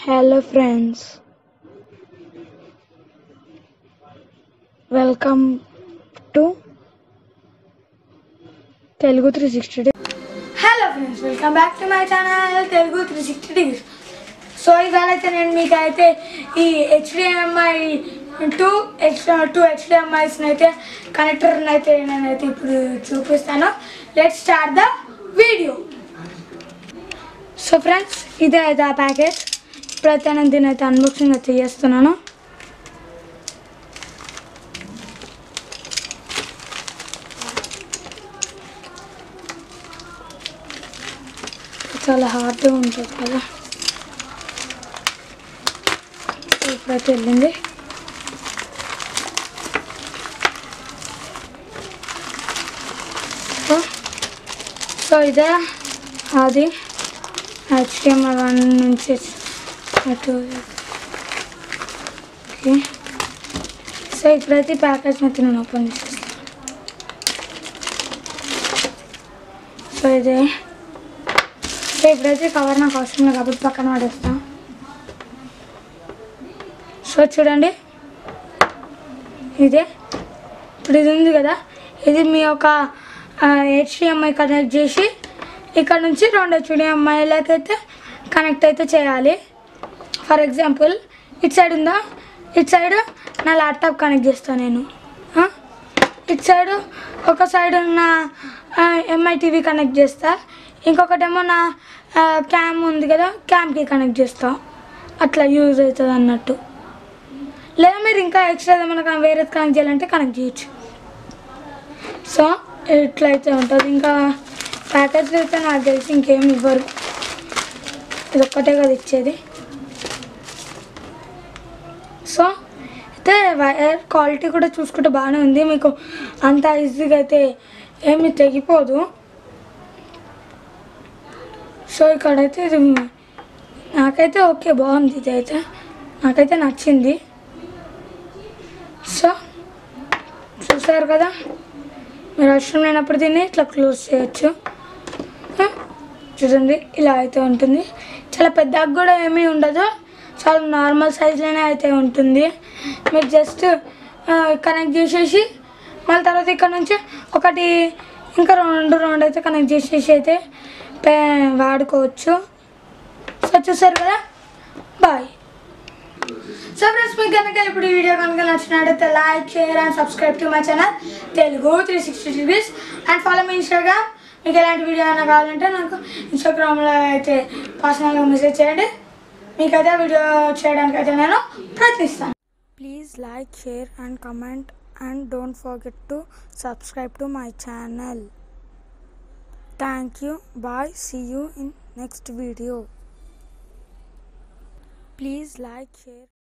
Hello friends. Welcome to Telugu 360 hello friends welcome back to my channel Telugu three sixty degrees so ఇవాళ అయితే నేను మీకు అయితే ఈ హెచ్డిఎంఐ టూ హెచ్ టూ హెచ్డిఎంఐస్ని అయితే కనెక్టర్ని అయితే నేనైతే ఇప్పుడు చూపిస్తాను let start the video so friends ఇదే అయితే ఆ ప్యాకేజ్ ఇప్పుడైతే నేను దీని అయితే అన్బాక్సింగ్ అయితే చేస్తున్నాను చాలా హార్డ్గా ఉంటుంది కదా ఇప్పుడైతే వెళ్ళింది సో సో ఇదే అది హెచ్డిఎంఐ వన్ నుంచి అటు ఓకే సో ఇప్పుడైతే ప్యాకేజ్ అయితే నేను ఓపెన్ చేసేస్తాను సో ఇదే సో ఇప్పుడైతే కవర్ నాకు అవసరం లేదు కాబట్టి పక్కన పడేస్తా సో చూడండి ఇదే ఇప్పుడు ఇది ఉంది కదా ఇది మీ యొక్క హెచ్డిఎంఐ కనెక్ట్ చేసి ఇక్కడ నుంచి రెండు హెచ్డిఎంఐలకైతే కనెక్ట్ అయితే చేయాలి ఫర్ ఎగ్జాంపుల్ ఇటు సైడ్ ఉందా ఇటు సైడ్ నా ల్యాప్టాప్ కనెక్ట్ చేస్తాను నేను ఆ? ఇటు సైడ్ ఒక సైడ్ ఉన్న ఎంఐ టీవీ కనెక్ట్ చేస్తా ఇంకొకటేమో నా క్యామ్ ఉంది కదా క్యామ్కి కనెక్ట్ చేస్తా అట్లా యూజ్ అవుతుంది అన్నట్టు లేదా మీరు ఇంకా ఎక్స్ట్రా ఏమైనా వేరేది కనెక్ట్ చేయాలంటే కనెక్ట్ చేయొచ్చు సో ఇట్లయితే ఉంటుంది ఇంకా ప్యాకేజ్ అయితే నాకు తెలిసి ఇంకేం ఇవ్వరు ఇది ఒక్కటే కదా ఇచ్చేది సో అయితే వైర్ క్వాలిటీ కూడా చూసుకుంటే బాగానే ఉంది మీకు అంత ఈజీగా అయితే ఏమి తెగిపోదు సో ఇక్కడైతే ఇది నాకైతే ఓకే బాగుంది ఇది అయితే నాకైతే నచ్చింది సో చూసారు కదా మీరు అవసరం లేనప్పుడు దీన్ని ఇట్లా క్లోజ్ చేయొచ్చు ఆ, చూడండి ఇలా అయితే ఉంటుంది చాలా పెద్దగా కూడా ఏమీ ఉండదు చాలా నార్మల్ సైజ్లోనే అయితే ఉంటుంది మీరు జస్ట్ కనెక్ట్ చేసేసి మళ్ళీ తర్వాత ఇక్కడ నుంచి ఒకటి ఇంకా రెండు రెండు అయితే కనెక్ట్ చేసేసి అయితే పే- వాడుకోవచ్చు సో చూసారు కదా బాయ్ సో ఫ్రెండ్స్ మీకు కనుక ఇప్పుడు ఈ వీడియో కనుక నచ్చినట్టయితే like share and subscribe to my channel Telugu three sixty degrees and follow me Instagram మీకు ఎలాంటి వీడియో అయినా కావాలంటే నాకు ఇన్స్టాగ్రామ్లో అయితే పర్సనల్గా మెసేజ్ చేయండి మీకైతే వీడియో చేయడానికి అయితే నేను ప్రయత్నిస్తాను Please like, share and comment and don't forget to subscribe to my channel. Thank you. Bye. See you in next video. Please like, share